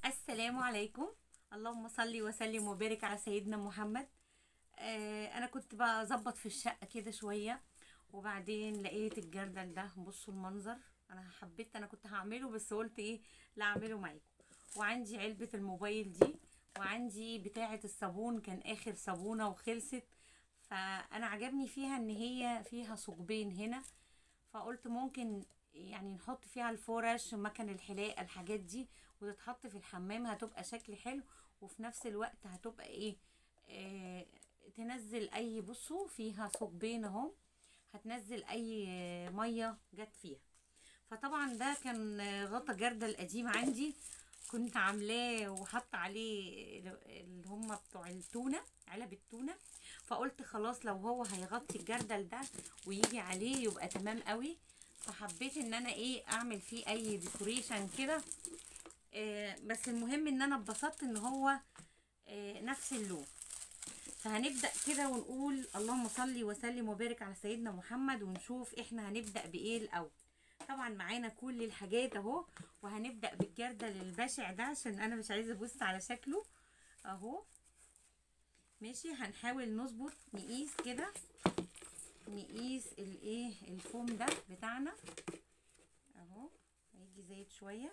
السلام عليكم اللهم صل وسلم وبارك على سيدنا محمد آه انا كنت بظبط في الشقه كده شويه وبعدين لقيت الجردل ده بصوا المنظر انا حبيت انا كنت هعمله بس قلت ايه لا اعمله معاكم وعندي علبه الموبايل دي وعندي بتاعه الصابون كان اخر صابونه وخلصت فانا عجبني فيها ان هي فيها ثقبين هنا فقلت ممكن يعني نحط فيها الفرش مكان الحلاقه الحاجات دي وتتحط في الحمام هتبقى شكل حلو وفي نفس الوقت هتبقى ايه آه تنزل اي بصوا فيها ثقبين اهو هتنزل اي آه، ميه جت فيها فطبعا ده كان آه، غطا جردل قديم عندي كنت عاملاه وحط عليه اللي هم بتوع التونه علب التونه فقلت خلاص لو هو هيغطي الجردل ده ويجي عليه يبقى تمام قوي فحبيت ان انا ايه اعمل فيه اي ديكوريشن كده آه، بس المهم ان انا اتبسطت ان هو آه، نفس اللون فهنبدأ كده ونقول اللهم صل وسلم وبارك على سيدنا محمد ونشوف احنا هنبدأ بايه الاول طبعا معانا كل الحاجات اهو وهنبدأ بالجردل البشع ده عشان انا مش عايزه ابص على شكله اهو ماشي هنحاول نظبط نقيس كده نقيس الايه الفوم ده بتاعنا اهو هيجي زايد شويه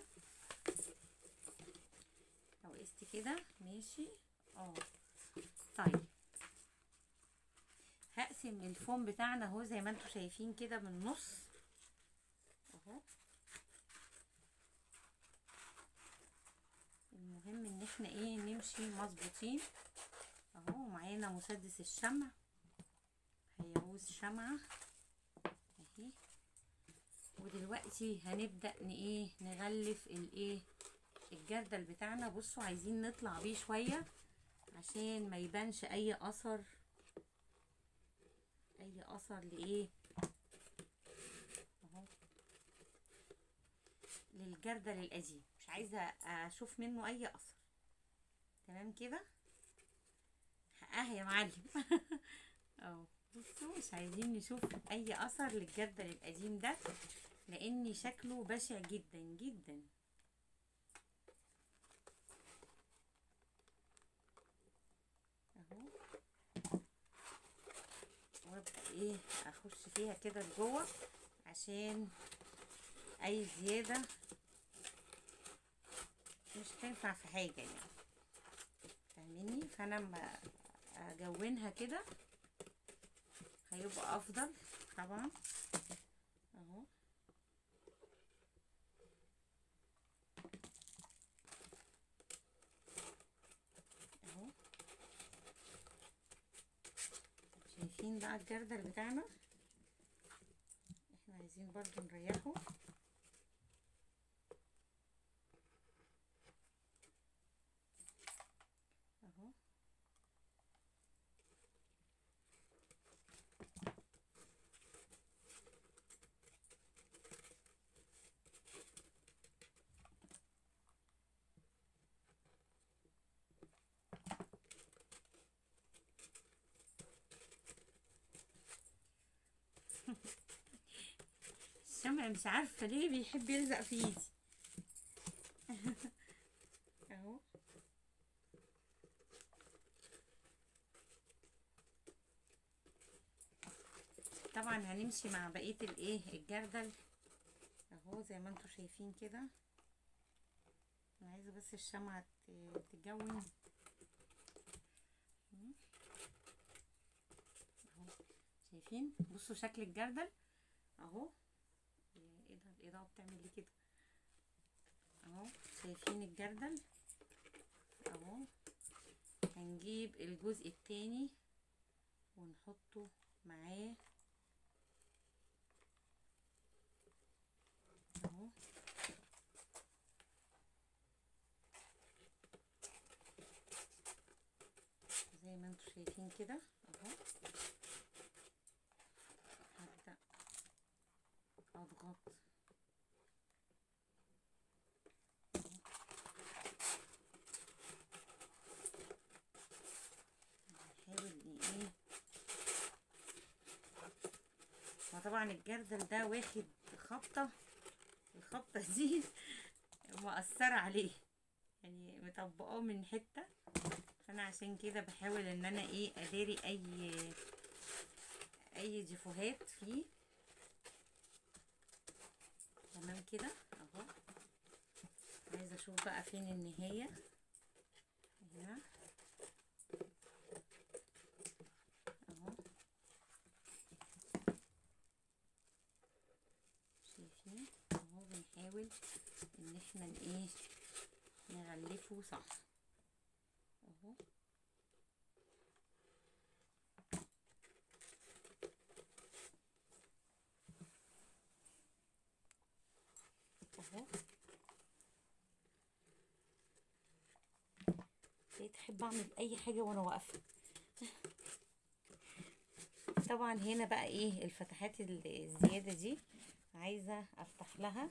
لو قست كده ماشي اه طيب هقسم الفوم بتاعنا اهو زي ما انتم شايفين كده من النص اهو المهم ان احنا ايه نمشي مظبوطين اهو معانا مسدس الشمع هيعوز شمعة اهي ودلوقتي هنبدأ ن- ايه نغلف الايه الجردل بتاعنا بصوا عايزين نطلع بيه شوية عشان ما يبانش اي اثر اي اثر لايه اهو للجردل القديم مش عايزة اشوف منه اي اثر تمام كده اه يا معلم اهو بصوا مش عايزين نشوف اي اثر للجردل القديم ده لان شكله بشع جدا جدا اهو وابدا ايه اخش فيها كده لجوه عشان اي زياده مش تنفع في حاجه يعني فاهميني فانا لما اجونها كده هيبقى افضل طبعا اهو اهو شايفين بقى الجردل بتاعنا احنا عايزين برضو نريحه اهو الشمع مش عارفة ليه بيحب يلزق في ايدي اهو طبعا هنمشي مع بقية الايه الجردل اهو زي ما انتوا شايفين كده انا عايزة بس الشمعة ت- تتجون اهو شايفين بصوا شكل الجردل اهو ايه ده الاضاءة بتعمل لي كده اهو شايفين الجردل اهو هنجيب الجزء التاني ونحطه معاه اهو زي ما انتوا شايفين كده اهو هبدأ اضغط نحاول ان ايه وطبعا الجردل ده واخد خبطة الخبطة دي مأثرة عليه يعني مطبقاه من حته فانا عشان كده بحاول ان انا ايه اداري اي اي ديفوهات فيه تمام كده اهو عايزه اشوف بقى فين النهايه هنا اهو شايفين اهو بنحاول ان احنا ايه نغلفه صح اهو اهو بقيت احب اعمل اي حاجه وانا واقفه طبعا هنا بقى ايه الفتحات الزياده دي عايزه افتح لها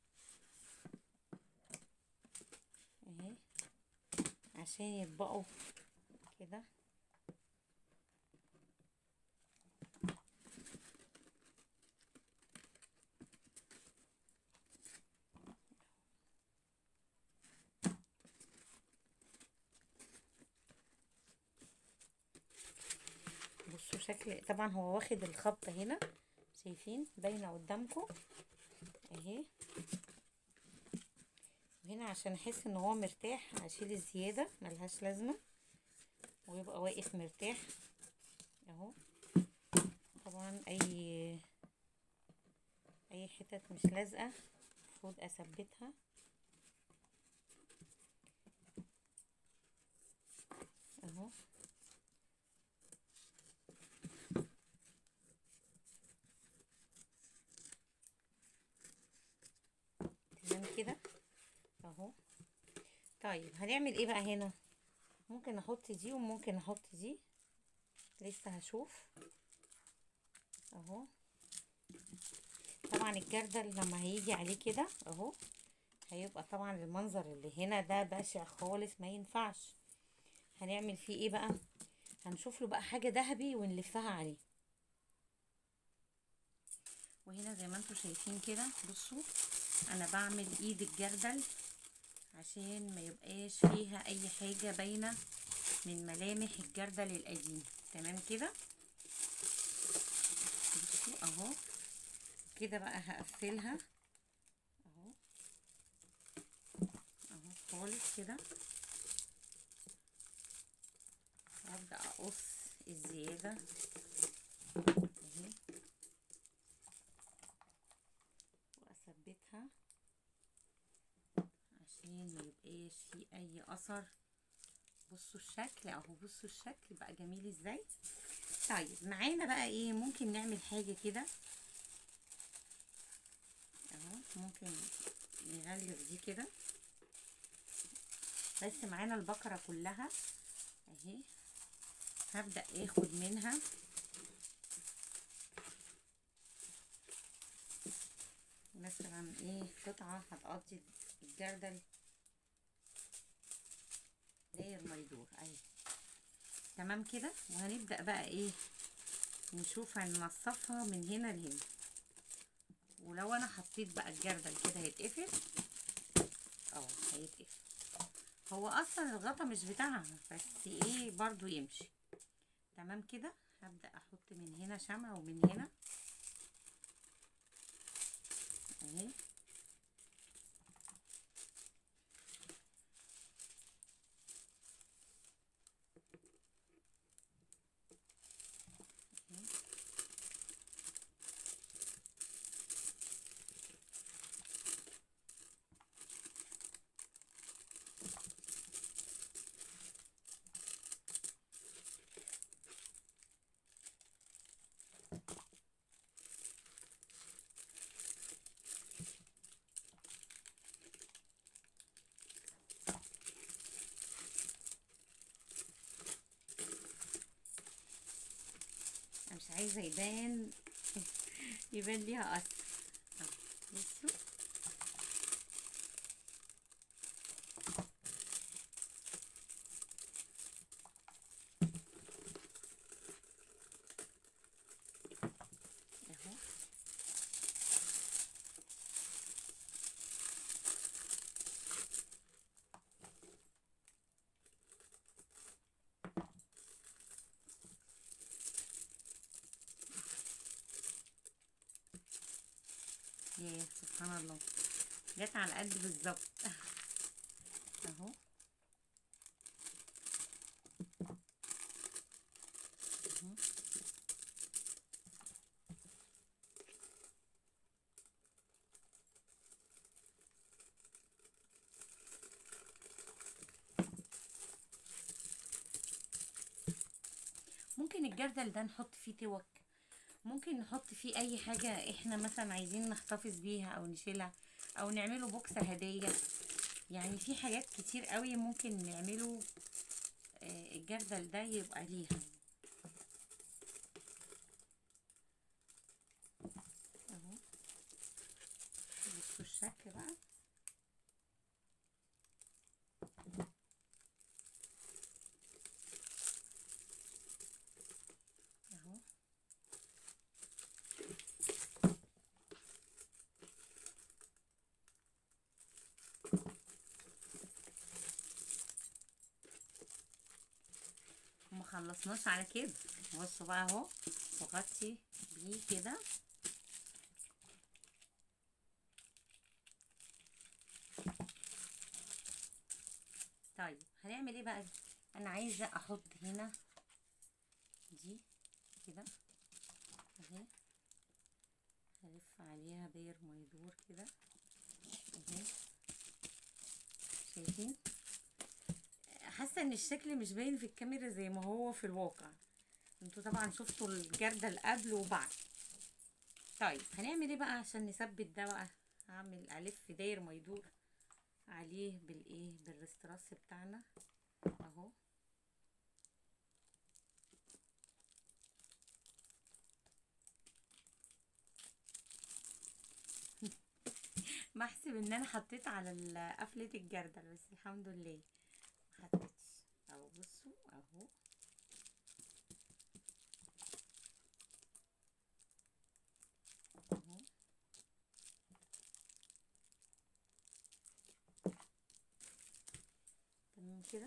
اهي عشان يطبقوا كده بصوا شكل طبعا هو واخد الخبطة هنا شايفين باينة قدامكم اهي وهنا عشان احس ان هو مرتاح اشيل الزيادة ملهاش لازمة ويبقى واقف مرتاح اهو طبعا اي اي حتت مش لازقة المفروض اثبتها اهو تمام كده اهو طيب هنعمل ايه بقى هنا ممكن احط دي وممكن احط دي لسه هشوف اهو طبعا الجردل لما هيجي عليه كده اهو هيبقى طبعا المنظر اللي هنا ده بشع خالص ما ينفعش هنعمل فيه ايه بقى هنشوف له بقى حاجة ذهبي ونلفها عليه وهنا زي ما انتم شايفين كده بصوا انا بعمل ايد الجردل عشان ما يبقاش فيها اي حاجة باينة من ملامح الجردل القديم تمام كده بصوا اهو كده بقى هقفلها اهو اهو خالص كده هبدأ اقص الزيادة اهي واثبتها عشان ما يبقاش في اي اثر بصوا الشكل اهو بصوا الشكل بقى جميل ازاي طيب معانا بقى ايه ممكن نعمل حاجه كده اهو ممكن نغلف دي كده بس معانا البقره كلها اهي هبدا اخد منها مثلا ايه قطعه هتقضي الجردل داير ما يدور اهي تمام كده وهنبدا بقى ايه نشوف هننصفها من هنا لهنا ولو انا حطيت بقى الجردل كده هيتقفل اه هيتقفل هو اصلا الغطا مش بتاعها بس ايه برضو يمشي تمام كده هبدا احط من هنا شمع ومن هنا اهي انا مش عايزه يبان يبان ليها اثر أهو، بصوا اهو ياه سبحان الله جت على قد بالظبط اهو أهو. ممكن الجردل ده نحط فيه توك ممكن نحط فيه اي حاجة احنا مثلا عايزين نحتفظ بيها او نشيلها او نعمله بوكس هدية يعني في حاجات كتير قوي ممكن نعمله آه، الجردل ده يبقى ليها اهو بصوا الشكل بقى اهو وما خلصناش على كده بصوا بقى اهو وغطي بيه كده طيب هنعمل ايه بقى انا عايزه احط هنا دي كده اهي هلف عليها داير ما يدور كده اهي شايفين حاسه ان الشكل مش باين في الكاميرا زي ما هو في الواقع انتوا طبعا شفتوا الجردل قبل وبعد طيب هنعمل ايه بقى عشان نثبت ده بقى هعمل الف داير ما يدور عليه بالايه بالرستراس بتاعنا اهو بحسب ان انا حطيت على ال- قفلة الجردل بس الحمد لله ما حطيتش اهو بصوا اهو اهو تمام كده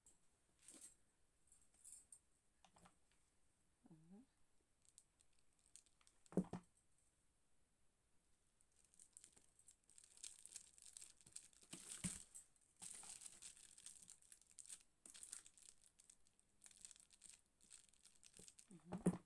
اهو اهو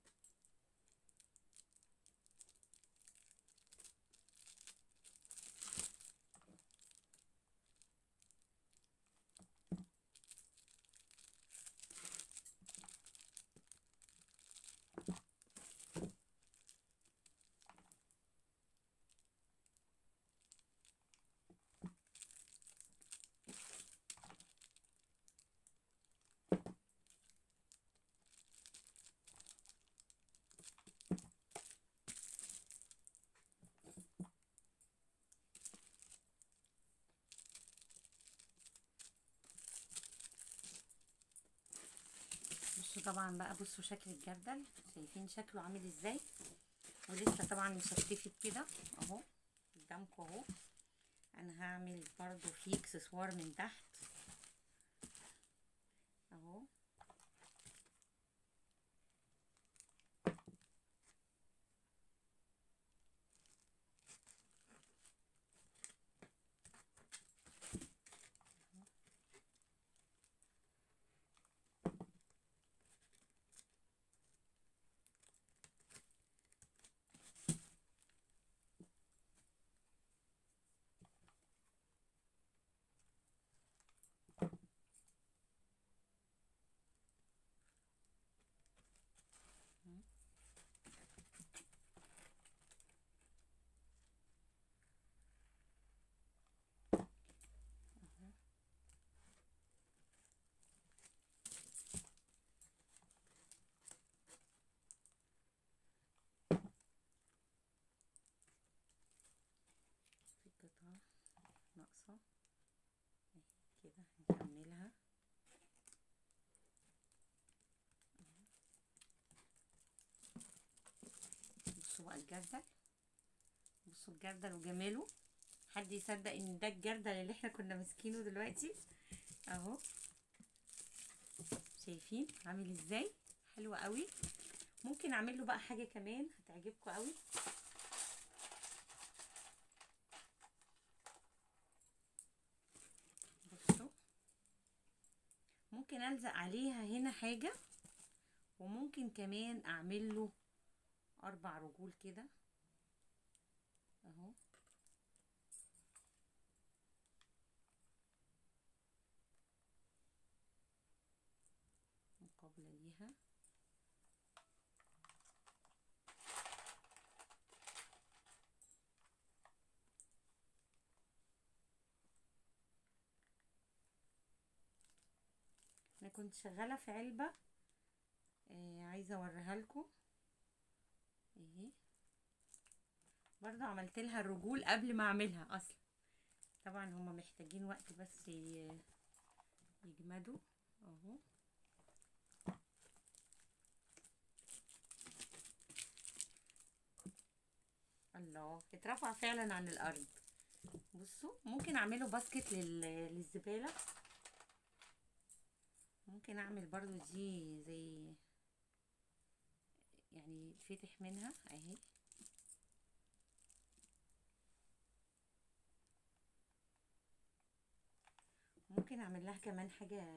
بصوا طبعا بقى بصوا شكل الجردل شايفين شكله عامل ازاي ولسه طبعا مشففت كده اهو قدامكم اهو انا هعمل برضو فيه اكسسوار من تحت اهو في قطعة ناقصة اهي كده هنكملها بصوا بقى الجردل بصوا الجردل وجماله حد يصدق ان ده الجردل اللي احنا كنا ماسكينه دلوقتي اهو شايفين عامل ازاي حلو قوي ممكن اعمل له بقى حاجه كمان هتعجبكم قوي ممكن الزق عليها هنا حاجة وممكن كمان اعمل له اربع رجول كده اهو مقابلة ليها انا كنت شغالة في علبة آه عايزة اوريها لكم اهي برضو عملت لها الرجول قبل ما اعملها اصلا طبعا هما محتاجين وقت بس ي- يجمدوا اهو الله اترفع فعلا عن الارض بصوا ممكن اعمله باسكت لل- للزبالة ممكن اعمل برضو دي زي يعني يتفتح منها اهي ممكن اعمل لها كمان حاجة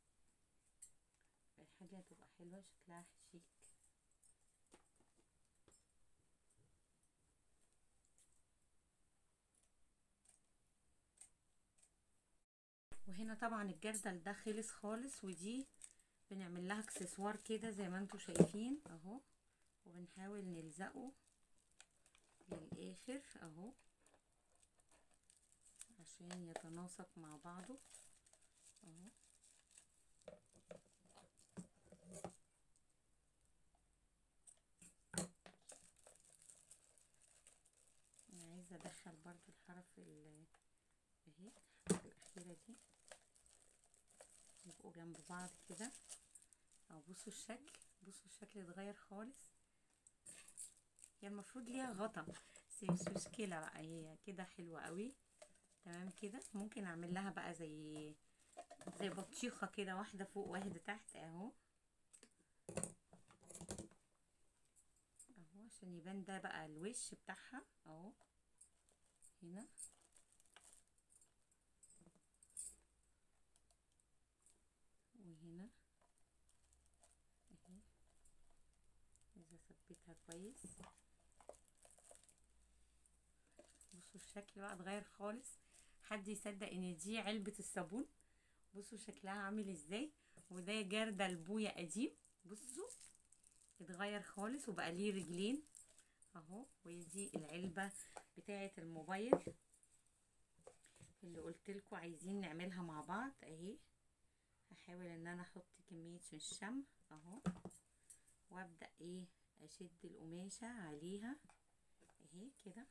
حاجة تبقى حلوة شكلها شيك وهنا طبعا الجردل ده خلص خالص ودي بنعمل لها اكسسوار كده زي ما انتوا شايفين اهو وبنحاول نلزقه للاخر اهو عشان يتناسق مع بعضه اهو انا عايزه ادخل برضو الحرف ال اهي الحرف الاخيره دي يبقوا جنب بعض كده او بصوا الشكل بصوا الشكل اتغير خالص هي المفروض ليها غطا بس مش مشكله بقى هي كده حلوه قوي تمام كده ممكن اعمل لها بقى زي زي بطيخه كده واحده فوق واحده تحت اهو اهو عشان يبان ده بقى الوش بتاعها اهو هنا وهنا اهي عايزه اثبتها كويس بصوا الشكل بقى اتغير خالص حد يصدق ان دي علبة الصابون بصوا شكلها عامل ازاي وده جردل بويا قديم بصوا اتغير خالص وبقى ليه رجلين اهو ودي العلبة بتاعة الموبايل اللي قلت لكم عايزين نعملها مع بعض اهي هحاول ان انا احط كمية الشمع اهو وابدأ ايه اشد القماشة عليها اهي كده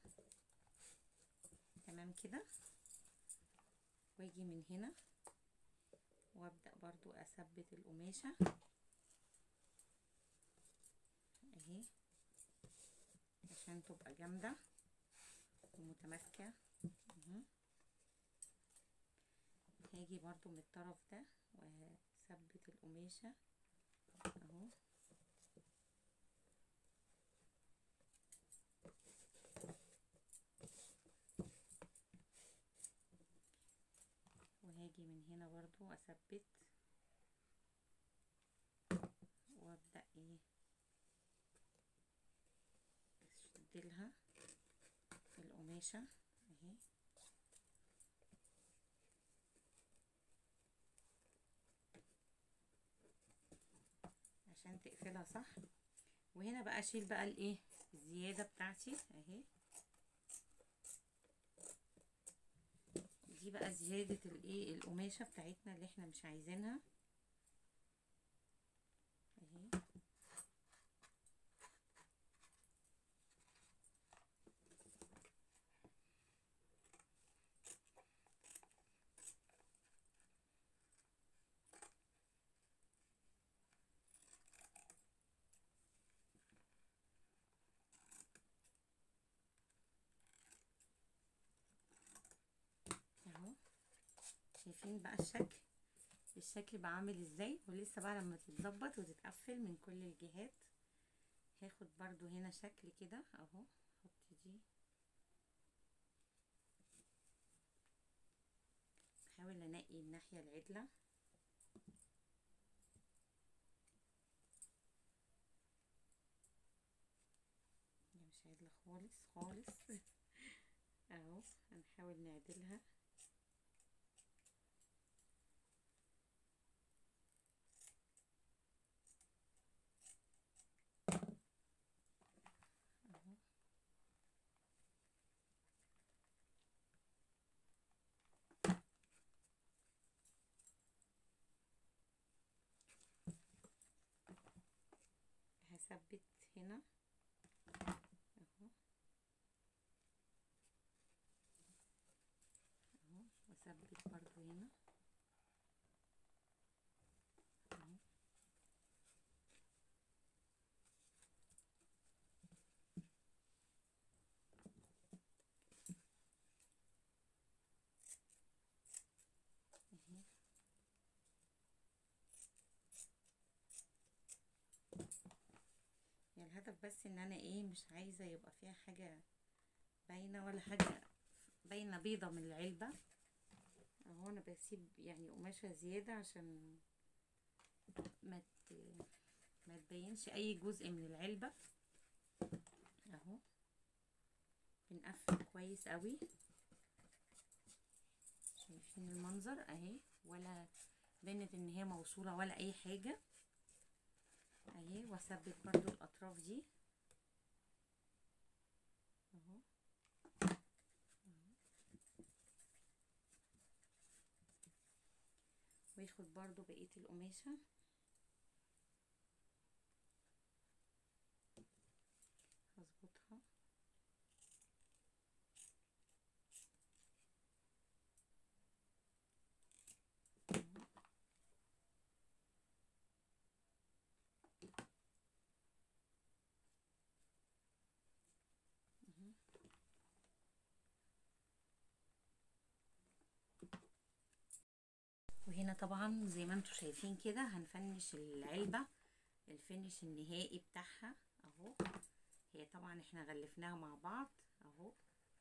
تمام كده واجي من هنا وابدأ برضو اثبت القماشة اهي عشان تبقى جامدة ومتماسكة اهو. هاجي برضو من الطرف ده وهثبت القماشة اهو وهاجي من هنا برضو اثبت وابدأ ايه اشدلها القماشة اهي عشان تقفلها صح وهنا بقى اشيل بقى الايه الزيادة بتاعتي اهي دي بقى زيادة الايه القماشة بتاعتنا اللي احنا مش عايزينها اهي اهو شايفين بقى الشكل الشكل بقى عامل ازاي ولسه بقى لما تتظبط وتتقفل من كل الجهات هاخد برضو هنا شكل كده اهو احط دي احاول انقي الناحية العدلة خالص خالص اهو هنحاول نعدلها اهو هثبت هنا اهو اهو واثبت برضو هنا اهو اهي يعني الهدف بس ان انا ايه مش عايزه يبقى فيها حاجه باينه ولا حاجه باينه بيضه من العلبه اهو انا بسيب يعني قماشه زياده عشان ما ت... ما تبينش اي جزء من العلبه اهو بنقفل كويس قوي شايفين المنظر اهي ولا بنت ان هي موصوله ولا اي حاجه اهي واثبت برضو الاطراف دي اهو وياخد برضو بقية القماشة هظبطها وهنا طبعا زي ما انتم شايفين كده هنفنش العلبة الفينش النهائي بتاعها اهو هي طبعا احنا غلفناها مع بعض اهو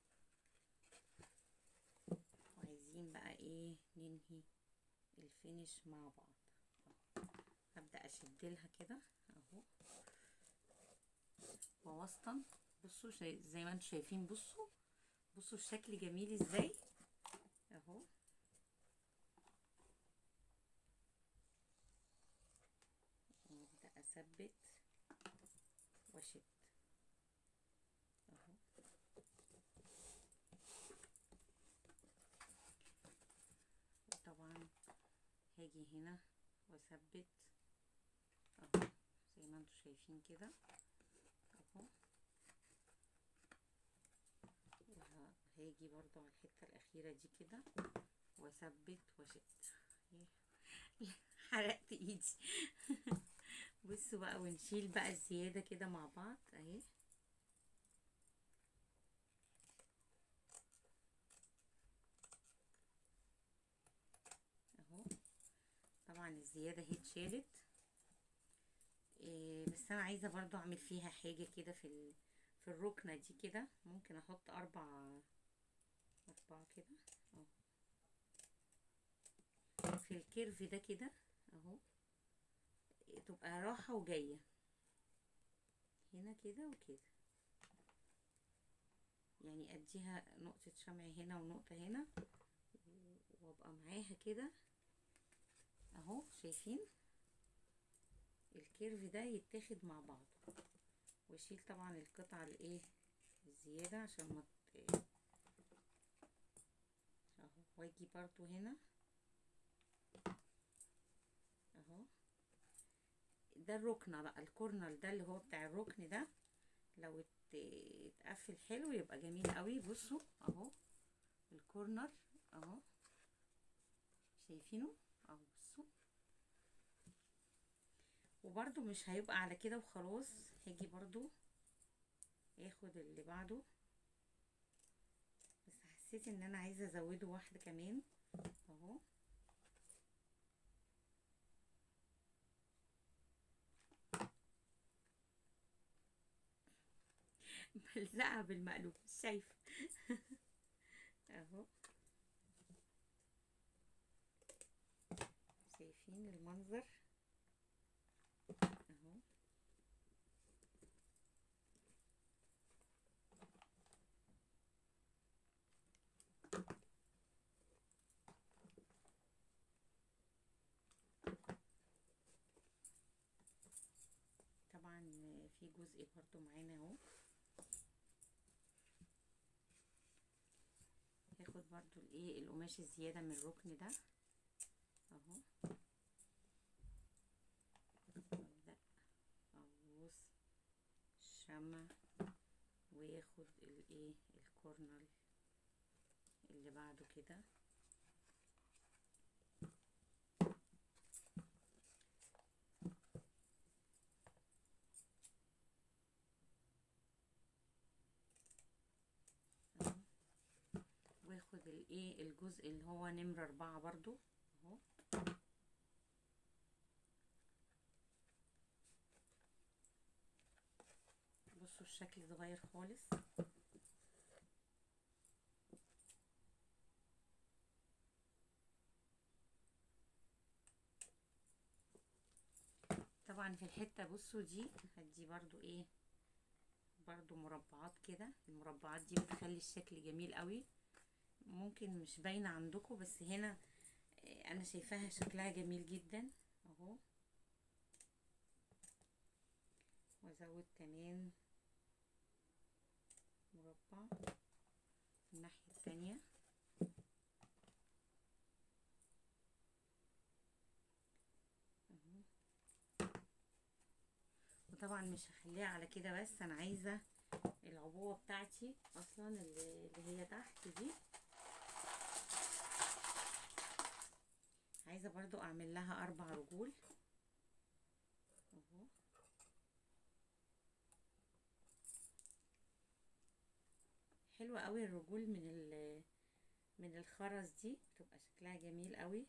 وعايزين بقى ايه ننهي الفينش مع بعض أهو. هبدأ اشدلها كده اهو ووسطا بصوا شاي- زي ما انتم شايفين بصوا بصوا الشكل جميل ازاي اهو وابدأ اثبت واشد اهو وطبعا هاجي هنا واثبت اهو زي ما انتم شايفين كده اهو وهاجي برضو على الحتة الأخيرة دي كده واثبت واشد ياه، حرقت ايدي بصوا بقى ونشيل بقى الزيادة كده مع بعض اهي اهو طبعا الزيادة اهي اتشالت إيه بس انا عايزة برضو اعمل فيها حاجة كده في ال... في الركنة دي كده ممكن احط اربع اربعة كده اهو في الكيرف ده كده اهو تبقى راحة وجاية هنا كده وكده يعني اديها نقطة شمع هنا ونقطة هنا وابقى معاها كده اهو شايفين الكيرف ده يتاخد مع بعض واشيل طبعا القطعة الايه الزيادة عشان ما ت- اهو واجي برضو هنا اهو ده الركنة بقى الكورنر ده اللي هو بتاع الركن ده لو ات- اتقفل حلو يبقى جميل قوي بصوا اهو الكورنر اهو شايفينه اهو بصوا وبرده مش هيبقى على كده وخلاص هاجي برضو اخد اللي بعده بس حسيت ان انا عايزه ازوده واحده كمان اهو بلزقها بالمقلوب مش شايفه اهو شايفين المنظر اهو جزء برضو معانا اهو هاخد برضو الايه القماش الزيادة من الركن ده اهو وابدأ اغوص الشمع وياخد الايه الكورنر اللي بعده كده اهو واخد الايه الجزء اللي هو نمرة اربعة برضو اهو بصوا الشكل اتغير خالص طبعا في الحتة بصوا دي هدي برضو ايه برضو مربعات كده المربعات دي بتخلي الشكل جميل قوي ممكن مش باينة عندكم بس هنا آه، انا شايفاها شكلها جميل جدا اهو وازود كمان مربع الناحية التانية اهو وطبعا مش هخليها على كده بس انا عايزة العبوة بتاعتي اصلا اللي اللي هي تحت دي عايزة برضو اعمل لها اربع رجول اهو حلوة قوي الرجول من ال من الخرز دي بتبقى شكلها جميل قوي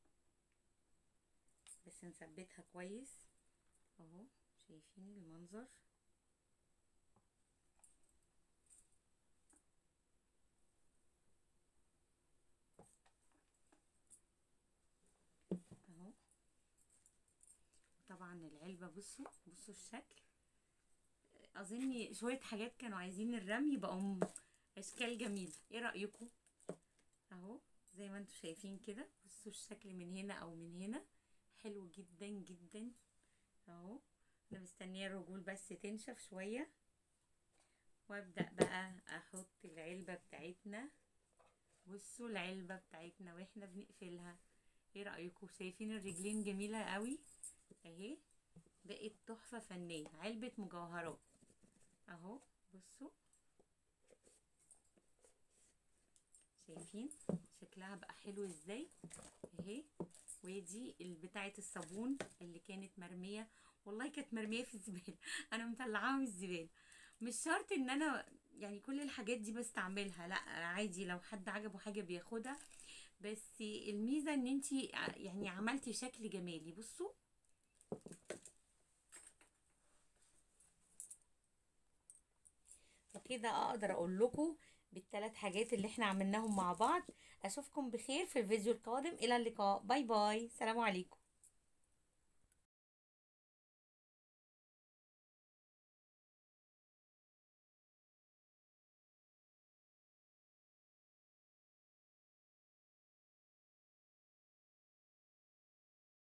بس نثبتها كويس اهو شايفين المنظر اهو طبعا العلبة بصوا بصوا الشكل اظن شوية حاجات كانوا عايزين الرمي بقوا اشكال جميلة ايه رأيكم اهو زي ما انتوا شايفين كده بصوا الشكل من هنا او من هنا حلو جدا جدا اهو انا مستنيه الرجول بس تنشف شويه وابدا بقى احط العلبه بتاعتنا بصوا العلبه بتاعتنا واحنا بنقفلها ايه رايكم شايفين الرجلين جميله قوي اهي بقت تحفه فنيه علبه مجوهرات اهو بصوا شايفين شكلها بقى حلو ازاي اهي ودي بتاعه الصابون اللي كانت مرميه والله كانت مرميه في الزباله انا مطلعاها من الزباله مش شرط ان انا يعني كل الحاجات دي بستعملها لا عادي لو حد عجبه حاجه بياخدها بس الميزه ان انت يعني عملتي شكل جمالي بصوا وكده اقدر اقول لكم بالثلاث حاجات اللي احنا عملناهم مع بعض اشوفكم بخير في الفيديو القادم الى اللقاء باي باي سلام عليكم